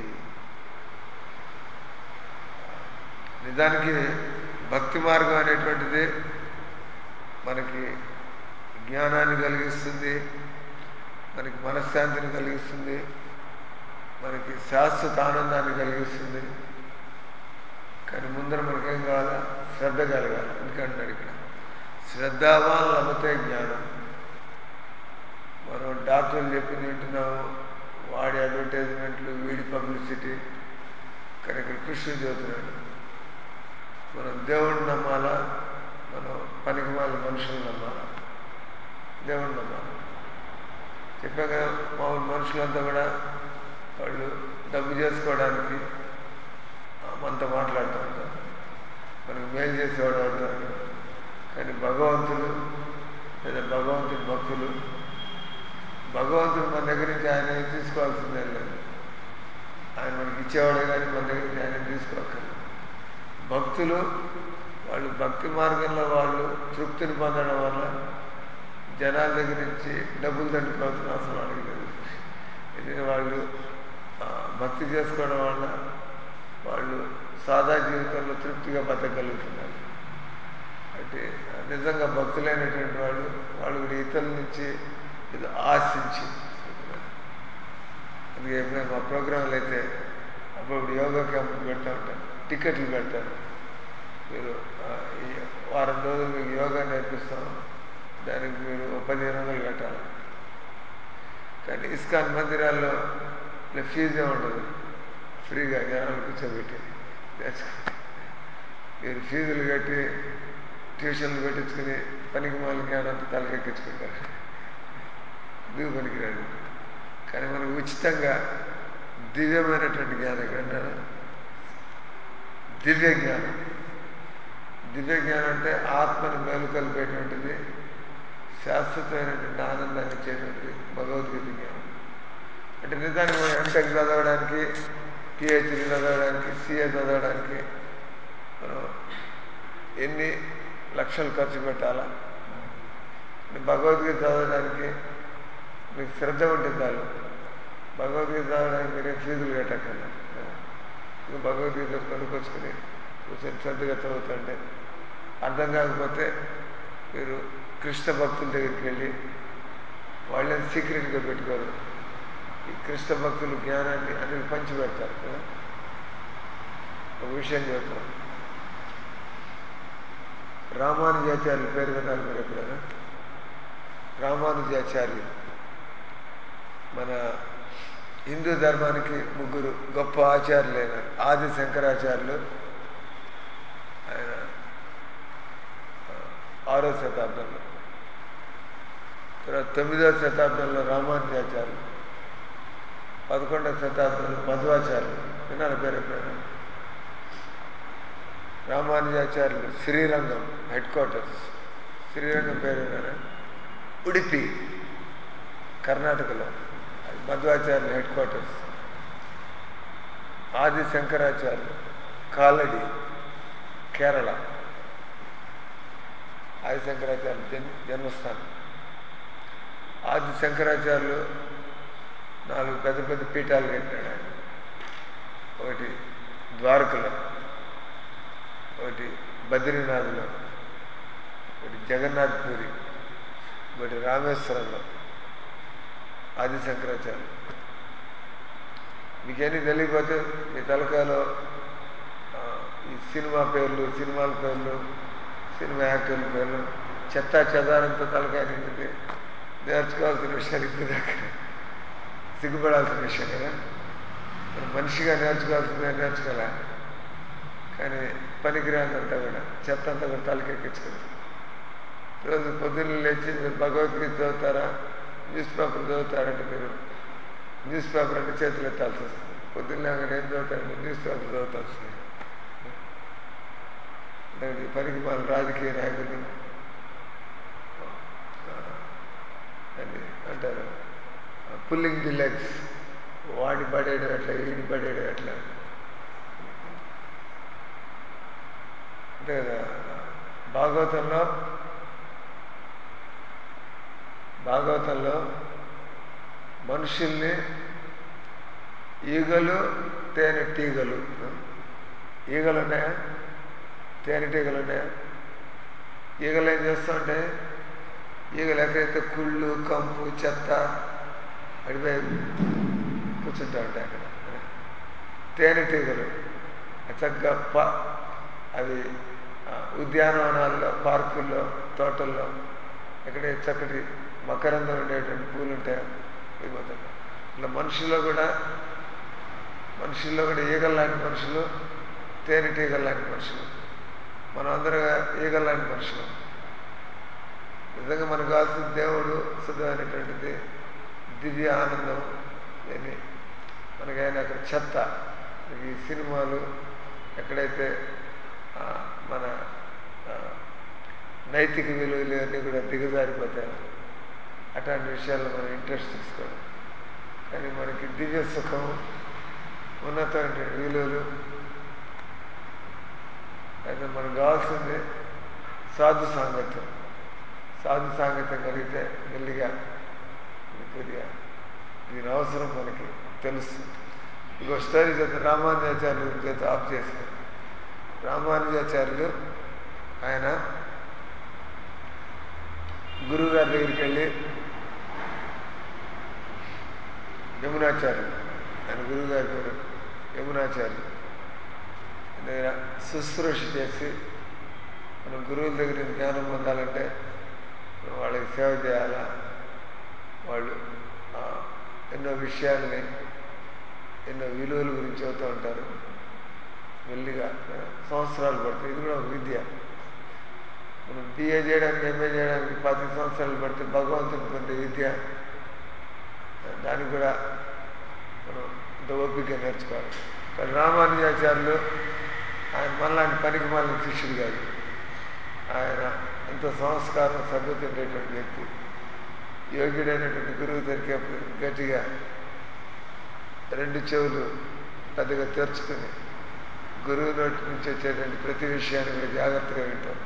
ఆ, నిజానికి భక్తి మార్గం అనేటువంటిది మనకి జ్ఞానాన్ని కలిగిస్తుంది మనకి మనశ్శాంతిని కలిగిస్తుంది మనకి శాశ్వత ఆనందాన్ని కలిగిస్తుంది కానీ ముందర మనకేం కావాలా శ్రద్ధ కలగాలి ఎందుకంటున్నాడు ఇక్కడ శ్రద్ధావాన్ లభతే జ్ఞానం మనం డాక్టర్లు చెప్పింది వింటున్నాము వాడి అడ్వర్టైజ్మెంట్లు వీడి పబ్లిసిటీ కానీ ఇక్కడ కృష్ణుడు చెబుతున్నాడు మనం దేవుడిని నమ్మాలా మనం పనికి మాల మనుషులు నమ్మాలా దేవుడిని నమ్మాలి చెప్పాం కదా మామూలు మనుషులంతా కూడా వాళ్ళు డబ్బు చేసుకోవడానికి ఆ, మనతో మాట్లాడుతూ ఉంటారు మనకు మేలు చేసేవాడు అవుతారు కానీ భగవంతుడు లేదా భగవంతుడి భక్తులు భగవంతుడు మన దగ్గర నుంచి ఆయన ఏం తీసుకోవాల్సిందే లేదు ఆయన మనకి ఇచ్చేవాడే కానీ మన దగ్గర నుంచి ఆయన తీసుకోక్కర్లేదు భక్తులు వాళ్ళు భక్తి మార్గంలో వాళ్ళు తృప్తిని పొందడం వల్ల జనాల దగ్గర నుంచి డబ్బులు దండుకోవాల్సిన అవసరం వాళ్ళకి లేదు ఎందుకంటే వాళ్ళు ఆ, భక్తి చేసుకోవడం వల్ల వాళ్ళు సాదా జీవితంలో తృప్తిగా బతకగలుగుతున్నారు అంటే నిజంగా భక్తులైనటువంటి వాళ్ళు వాళ్ళు కూడా ఇతరుల నుంచి ఇది ఆశించి అందుకే ఎప్పుడైనా మా ప్రోగ్రాంలు అయితే అప్పుడు యోగా క్యాంపులు పెడతా ఉంటాను టికెట్లు పెడతాను మీరు ఆ, ఈ వారం రోజులు మీకు యోగా నేర్పిస్తాం దానికి మీరు ఒక పదిహేను వందలు కట్టాలి కానీ ఇస్కాన్ మందిరాల్లో ఇలా ఫీజే ఉండదు ఫ్రీగా జనాలు కూర్చోబెట్టి నేర్చుకుంటే మీరు ఫీజులు కట్టి ట్యూషన్లు పెట్టించుకుని పనికి మాలి జ్ఞానంతో తలకెక్కించుకుంటారు ఎందుకు పనికిరాదు కానీ మనకు ఉచితంగా దివ్యమైనటువంటి జ్ఞానం ఎక్కడన్నారా దివ్య జ్ఞానం దివ్య జ్ఞానం అంటే ఆత్మని మేలుకొల్పేటువంటిది శాశ్వతమైనటువంటి ఆనందాన్ని ఇచ్చేటువంటిది భగవద్గీత జ్ఞానం అంటే నిజానికి మనం ఎంటెక్ చదవడానికి పిహెచ్డి చదవడానికి సిఏ చదవడానికి మనం ఎన్ని లక్షలు ఖర్చు పెట్టాలా అంటే భగవద్గీత చదవడానికి మీకు శ్రద్ధ ఉంటే చాలు భగవద్గీత చదవడానికి మీరే ఫీజులు కట్టక్కర్లేదు ఇంకా భగవద్గీత కొనుక్కొచ్చుకుని కూర్చొని శ్రద్ధగా చదువుతుంటే అర్థం కాకపోతే మీరు కృష్ణ భక్తుల దగ్గరికి వెళ్ళి వాళ్ళని సీక్రెట్గా పెట్టుకోరు ఈ కృష్ణ భక్తులు జ్ఞానాన్ని అందరికి పంచి పెడతారు కదా ఒక విషయం చెప్తాను రామానుజాచార్యుల పేరు విన్నారు మీరు ఎప్పుడైనా రామానుజాచార్యులు మన హిందూ ధర్మానికి ముగ్గురు గొప్ప ఆచార్యులైన ఆది శంకరాచార్యులు ఆయన ఆ, ఆరో శతాబ్దంలో తర్వాత తొమ్మిదవ శతాబ్దంలో రామానుజాచార్యులు పదకొండవ శతాబ్దంలో మధ్వాచార్యులు విన్నారా పేరు ఎప్పుడైనా రామానుజాచార్యులు శ్రీరంగం హెడ్ క్వార్టర్స్ శ్రీరంగం పేరు విన్నారా ఉడిపి కర్ణాటకలో అది మధ్వాచార్యులు హెడ్ క్వార్టర్స్ ఆది శంకరాచార్యులు కాలడి కేరళ ఆది శంకరాచార్యులు జన్ జన్మస్థానం ఆది శంకరాచార్యులు నాలుగు పెద్ద పెద్ద పీఠాలు కట్టాడు ఆయన ఒకటి ద్వారకలో ఒకటి బద్రీనాథ్లో ఒకటి జగన్నాథ్ పూరి ఒకటి రామేశ్వరంలో ఆది శంకరాచార్య మీకేమీ తెలియకపోతే మీ తలకాయలో ఆ, ఈ సినిమా పేర్లు సినిమాల పేర్లు సినిమా యాక్టర్ల పేర్లు చెత్త చెదారంతో తలకాయ నిండితే నేర్చుకోవాల్సిన విషయాలు ఇప్పుడు దాకా సిగ్గుపడాల్సిన విషయం కదా మనం మనిషిగా నేర్చుకోవాల్సిందే నేర్చుకోలే కానీ పనికిరానంతా కూడా చెత్త అంతా కూడా తలకెక్కించుకుంది రోజు పొద్దున్న లేచి మీరు భగవద్గీత చదువుతారా న్యూస్ పేపర్ చదువుతారంటే మీరు న్యూస్ పేపర్ అంటే చేతులు ఎత్తాల్సి వస్తుంది పొద్దున్న లేకుండా ఏం చదువుతారంటే న్యూస్ పేపర్ చదువుతాల్సి వస్తుంది అంటే ఈ పనికి మన రాజకీయ నాయకులు ఆ, అని అంటారు పుల్లింగ్ ది లెగ్స్ వాడి పడేయడం ఎట్లా ఈడి పడేయడం ఎట్లా అంతే కదా భాగవతంలో భాగవతంలో మనుషుల్ని ఈగలు తేనెటీగలు ఈగలు ఉన్నాయా తేనెటీగలు ఉన్నాయా ఈగలు ఏం చేస్తుంటే ఈగలు ఎక్కడైతే కుళ్ళు కంపు చెత్త అడిపోయి కూర్చుంటా ఉంటాయి అక్కడ తేనెటీగలు చక్కగా ప అవి ఆ, ఉద్యానవనాల్లో పార్కుల్లో తోటల్లో ఎక్కడే చక్కటి మకరందం ఉండేటువంటి పూలు ఉంటాయి అయిపోతాయి ఇట్లా మనుషుల్లో కూడా మనుషుల్లో కూడా ఈగల లాంటి మనుషులు తేనెటీగల లాంటి మనుషులు మనం అందరం ఈగల లాంటి మనుషులు నిజంగా మనకు కావాల్సిన దేవుడు శుద్ధమైనటువంటిది దివ్య ఆనందం అని మనకైనా అక్కడ చెత్త ఈ సినిమాలు ఎక్కడైతే ఆ, మన ఆ, నైతిక విలువలు అన్నీ కూడా దిగజారిపోతాయి అట్లాంటి విషయాల్లో మనం ఇంట్రెస్ట్ తీసుకోవడం కానీ మనకి దివ్య సుఖం ఉన్నతమైన విలువలు అయితే మనకు కావాల్సింది సాధు సాంగత్యం సాధు సాంగత్యం కలిగితే మెల్లిగా ఇది కొద్దిగా దీని అవసరం మనకి తెలుస్తుంది ఇంకో స్టోరీ చేత రామానుజాచార్యులు చేత ఆఫ్ చేశారు రామానుజాచార్యులు ఆయన గురువుగారి దగ్గరికి వెళ్ళి యమునాచార్యులు ఆయన గురువుగారి పేరు యమునాచార్యులు ఆయన దగ్గర శుశ్రూష చేసి మనం గురువుల దగ్గర జ్ఞానం పొందాలంటే మనం వాళ్ళకి సేవ చేయాలా వాళ్ళు ఆ, ఎన్నో విషయాల్ని ఎన్నో విలువల గురించి చెబుతూ ఉంటారు మెల్లిగా ఆ, సంవత్సరాలు పడతాయి ఇది కూడా ఒక విద్య మనం బిఏ చేయడానికి ఎంఏ చేయడానికి పది సంవత్సరాలు పడితే భగవంతుని పొందే విద్య దానికి కూడా మనం ఇంత ఓపిక నేర్చుకోవాలి కానీ రామానుజాచార్యులు ఆయన మళ్ళాంటి పనికి మళ్ళీ శిష్యుడు కాదు ఆయన ఎంతో సంస్కారం సభ్యత ఉండేటువంటి వ్యక్తి యోగ్యుడైనటువంటి గురువు దొరికేప్పుడు గట్టిగా రెండు చెవులు పెద్దగా తెరుచుకుని గురువు నోటి నుంచి వచ్చేటువంటి ప్రతి విషయాన్ని కూడా జాగ్రత్తగా వింటారు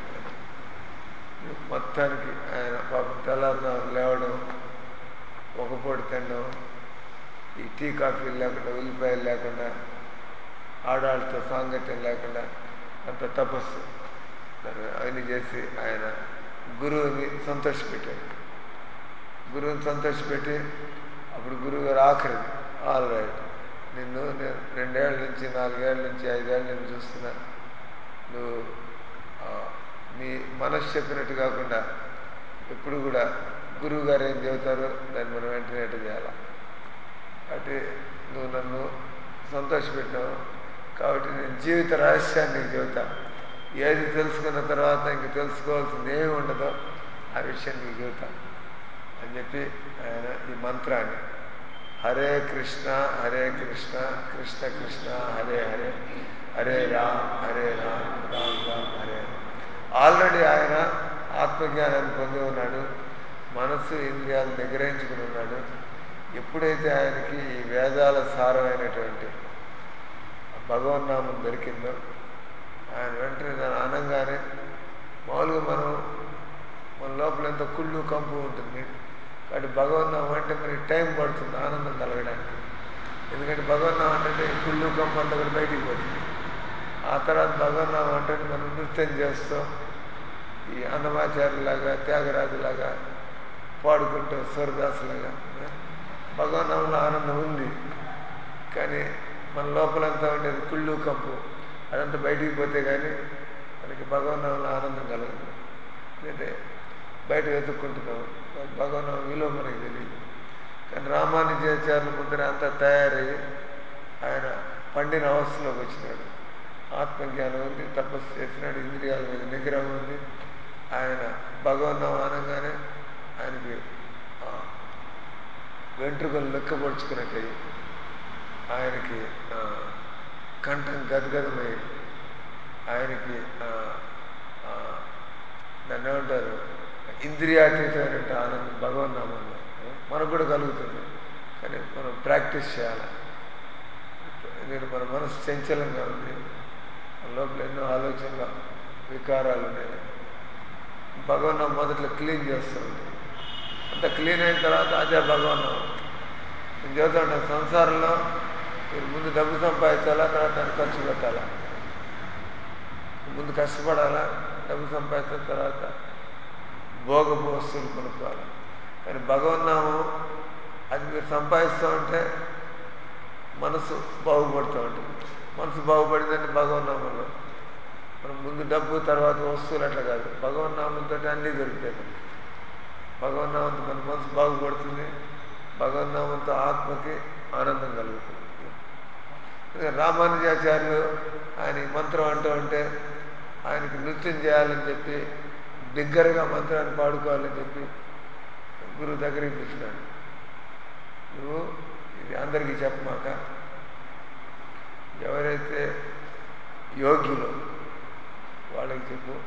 మొత్తానికి ఆయన పాపం తెల్లారుజాము లేవడం ఒక పూట తినడం ఈ టీ కాఫీలు లేకుండా ఉల్లిపాయలు లేకుండా ఆడాళ్ళతో సాంగత్యం లేకుండా అంత తపస్సు అవన్నీ చేసి ఆయన గురువుని సంతోషపెట్టాడు గురువుని సంతోషపెట్టి అప్పుడు గురువు గారు ఆఖరి ఆల్ రైట్ నిన్ను నేను రెండేళ్ల నుంచి నాలుగేళ్ల నుంచి ఐదేళ్ల నుంచి చూస్తున్నా నువ్వు ఆ, నీ మనసు చెప్పినట్టు కాకుండా ఎప్పుడు కూడా గురువు గారు ఏం చెబుతారో దాన్ని మనం వెంటనే ఎట్ట చేయాలి కాబట్టి నువ్వు నన్ను సంతోషపెట్టావు కాబట్టి నేను జీవిత రహస్యాన్ని నీకు చెబుతాను ఏది తెలుసుకున్న తర్వాత ఇంక తెలుసుకోవాల్సింది ఏమి ఉండదో ఆ విషయం నీకు చెబుతాను అని చెప్పి ఆయన ఈ మంత్రాన్ని హరే కృష్ణ హరే కృష్ణ కృష్ణ కృష్ణ హరే హరే హరే రామ్ హరే రామ్ రామ్ రామ్ హరే హరే ఆల్రెడీ ఆయన ఆత్మజ్ఞానాన్ని పొంది ఉన్నాడు మనస్సు ఇంద్రియాలు నిగ్రహించుకుని ఉన్నాడు ఎప్పుడైతే ఆయనకి ఈ వేదాల సారమైనటువంటి భగవన్నామం దొరికిందో ఆయన వెంటనే దాని అనగానే మామూలుగా మనం మన లోపల ఎంత కుళ్ళు కంపు ఉంటుంది కాబట్టి భగవన్నామం అంటే మనకి టైం పడుతుంది ఆనందం కలగడానికి ఎందుకంటే భగవన్నామం అంటే ఈ కుళ్ళు కంపు అంతా కూడా బయటికి పోతుంది ఆ తర్వాత భగవన్నామం అంటే మనం నృత్యం చేస్తూ ఈ అన్నమాచార్యులాగా త్యాగరాజులాగా పాడుకుంటూ స్వరదాసులాగా భగవన్నామంలో ఆనందం ఉంది కానీ మన లోపలంతా ఉండేది కుళ్ళు కంపు అదంతా బయటికి పోతే కానీ మనకి భగవన్నామంలో ఆనందం కలగదు అంటే బయట వెతుక్కుంటున్నాం భగవన్నామం విలువ మనకి తెలియదు కానీ రామానుజాచార్యుల ముందర అంతా తయారయ్యి ఆయన పండిన అవస్థలోకి వచ్చినాడు ఆత్మజ్ఞానం ఉంది తపస్సు చేసినాడు ఇంద్రియాల మీద నిగ్రహం ఉంది ఆయన భగవన్నామం అనగానే ఆయనకి ఆ, వెంట్రుకలు లెక్కపరుచుకున్నట్టయి ఆయనకి ఆ, కంఠం గదగదమై ఆయనకి ఆ, ఆ, దాన్ని ఏమంటారు ఇంద్రియాతీతమైనట్టు ఆనందం భగవన్నామంలో మనకు కూడా కలుగుతుంది కానీ మనం ప్రాక్టీస్ చేయాలి ఎందుకంటే మన మనసు చంచలంగా ఉంది మన లోపల ఎన్నో ఆలోచనలు వికారాలు ఉన్నాయి భగవన్నాం మొదట్లో క్లీన్ చేస్తూ ఉంటుంది అంత క్లీన్ అయిన తర్వాత అదే భగవన్నాం నేను చెబుతా ఉంటాను సంసారంలో మీరు ముందు డబ్బు సంపాదించాలా తర్వాత దాన్ని ఖర్చు పెట్టాలా ముందు కష్టపడాలా డబ్బు సంపాదించిన తర్వాత భోగపు వస్తువులు కొనుక్కోవాలి కానీ భగవన్నామం అది మీరు సంపాదిస్తూ ఉంటే మనసు బాగుపడుతూ ఉంటుంది మనసు బాగుపడిందంటే భగవన్నామంలో మనం ముందు డబ్బు తర్వాత వస్తువులు అట్లా కాదు భగవన్నామంతో అన్నీ దొరుకుతాయి మనకి. భగవన్నామంతో మన మనసు బాగుపడుతుంది భగవన్నామంతో ఆత్మకి ఆనందం కలుగుతుంది ఇక రామానుజాచార్యులు ఆయన ఈ మంత్రం అంటూ ఉంటే ఆయనకి నృత్యం చేయాలని చెప్పి బిగ్గరగా మంత్రాన్ని పాడుకోవాలని చెప్పి గురువు దగ్గరికి పిలిచినాడు నువ్వు ఇది అందరికీ చెప్పమాక ఎవరైతే యోగ్యులు వాళ్ళకి చెప్పు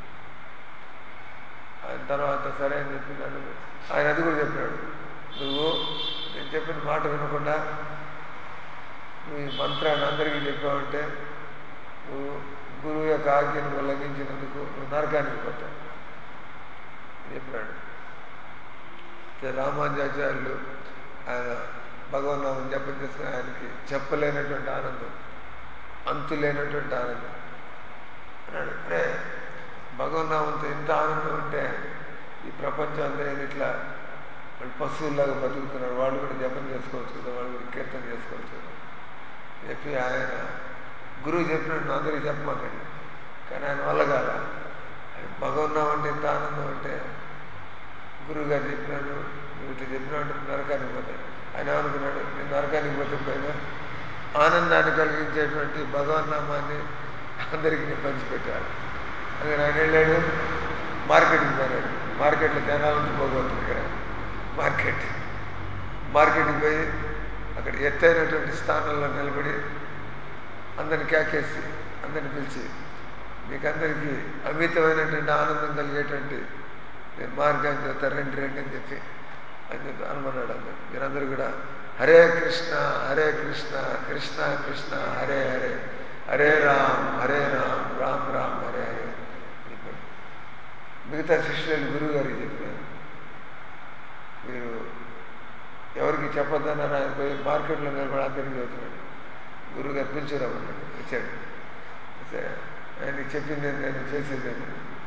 ఆయన తర్వాత సరే అని చెప్పి నన్ను ఆయన అది కూడా చెప్పాడు నువ్వు నేను చెప్పిన మాట వినకుండా నువ్వు ఈ మంత్రాన్ని అందరికీ చెప్పావంటే నువ్వు గురువు యొక్క ఆజ్ఞను ఉల్లంఘించినందుకు నువ్వు నరకానికి పోతావు చెప్పాడు అయితే రామానుజాచార్యులు ఆయన భగవన్నామం జపం చేసుకుని ఆయనకి చెప్పలేనటువంటి ఆనందం అంతు లేనటువంటి ఆనందం అన్నాడు అరే భగవన్నామంతో ఇంత ఆనందం ఉంటే ఈ ప్రపంచం అంతా ఏది ఇట్లా వాళ్ళు పశువుల్లాగా బతుకుతున్నారు వాళ్ళు కూడా జపం చేసుకోవచ్చు కదా వాళ్ళు కూడా కీర్తన చేసుకోవచ్చు కదా చెప్పి ఆయన గురువు చెప్పినట్టు అందరికీ చెప్పమాకండి కానీ ఆయన వల్ల కాల భగవన్నామంటే ఇంత ఆనందం అంటే గురువుగారు చెప్పినాడు నువ్వు ఇట్లా చెప్పినాడు నరకానికి పోతాయి ఆయన అనుకున్నాడు నేను నరకానికి పోతే పోయినా ఆనందాన్ని కలిగించేటువంటి భగవన్నామాన్ని అందరికీ నేను పంచిపెట్టాలి అందుకని ఆయన వెళ్ళాడు మార్కెట్కి పోయాడు మార్కెట్లో జనాలను పోగొట్టుంది ఇక్కడ మార్కెట్ మార్కెట్కి పోయి అక్కడ ఎత్తైనటువంటి స్థానంలో నిలబడి అందరిని కేకేసి అందరిని పిలిచి మీకందరికీ అమితమైనటువంటి ఆనందం కలిగేటువంటి నేను మార్గాన్ని చెప్తా రండి రండి అని చెప్పి అని చెప్పి అనుమన్నాడు అందరు మీరందరూ కూడా హరే కృష్ణ హరే కృష్ణ కృష్ణ కృష్ణ హరే హరే హరే రామ్ హరే రామ్ రామ్ రామ్ హరే హరే చెప్పాడు మిగతా శిష్యులు గురువు గారికి చెప్పారు మీరు ఎవరికి చెప్పొద్దన్నారు ఆయన పోయి మార్కెట్లో నిలబడి అందరికీ చదువుతున్నాడు గురువు గారు పిలిచిరమ్మన్నాడు వచ్చాడు అయితే ఆయనకి చెప్పింది ఏంటి, నేను చేసేది ఏంటి?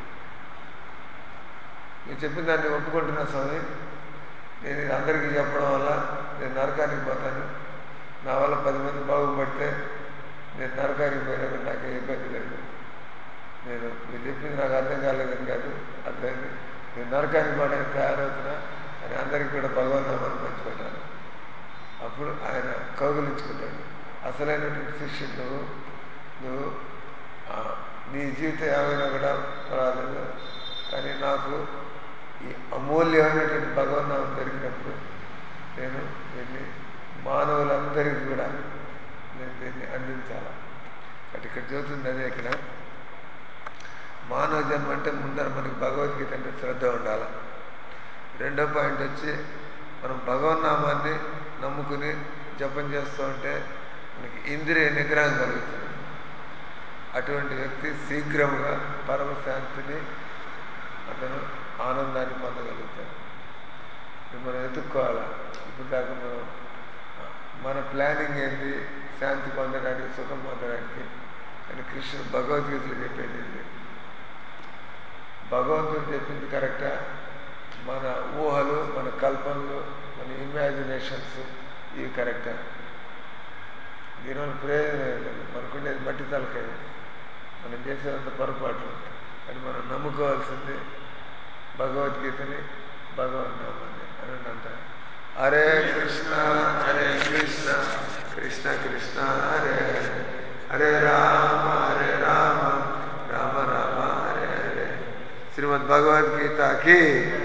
మీరు చెప్పిన దాన్ని ఒప్పుకుంటున్నా స్వామి నేను ఇది అందరికీ చెప్పడం వల్ల నేను నరకానికి పోతాను నా వల్ల పది మంది బాగుపడితే నేను నరకానికి పోయినా కూడా నాకు ఏ ఇబ్బంది లేదు నేను మీరు చెప్పింది నాకు అర్థం కాలేదని కాదు అర్థమైంది నేను నరకానికి పోవడానికి తయారవుతున్నా అని అందరికీ కూడా భగవన్నామాన్ని పంచిపెట్టాను అప్పుడు ఆయన కౌగులించుకుంటాడు అసలైనటువంటి శిష్యుడు నువ్వు నువ్వు ఆ, నీ జీవితం ఏమైనా కూడా పర్వాలేదు కానీ నాకు ఈ అమూల్యమైనటువంటి భగవన్నామం దొరికినప్పుడు నేను దీన్ని మానవులందరికీ కూడా నేను దీన్ని అందించాలి కాబట్టి ఇక్కడ చదువుతుంది అదే ఇక్కడ మానవ జన్మ అంటే ముందర మనకి భగవద్గీత అంటే శ్రద్ధ ఉండాలి రెండో పాయింట్ వచ్చి మనం భగవన్నామాన్ని నమ్ముకుని జపం చేస్తూ ఉంటే మనకి ఇంద్రియ నిగ్రహం కలుగుతుంది అటువంటి వ్యక్తి శీఘ్రంగా పరమశాంతిని అతను ఆనందాన్ని పొందగలుగుతాడు ఇది మనం ఎత్తుక్కోవాలా ఇప్పుడు దాకా మనం మన ప్లానింగ్ ఏంటి శాంతి పొందడానికి సుఖం పొందడానికి అని కృష్ణుడు భగవద్గీతలో చెప్పేది ఏంటి భగవంతుడు చెప్పింది కరెక్టా మన ఊహలు మన కల్పనలు మన ఇమాజినేషన్స్ ఇవి కరెక్టా దీనివల్ల ప్రయోజనం ఏం లేదు మనకుండేది మట్టి తలకాయ మనం చేసేదంత పొరపాట్లు కానీ మనం నమ్ముకోవాల్సింది భగవద్గీతని భగవన్నామాన్ని అని అంటారు హరే కృష్ణ హరే కృష్ణ కృష్ణ కృష్ణ హరే హరే హరే రామ హరే రామ రామ రామ హరే హరే శ్రీమద్ భగవద్గీతకి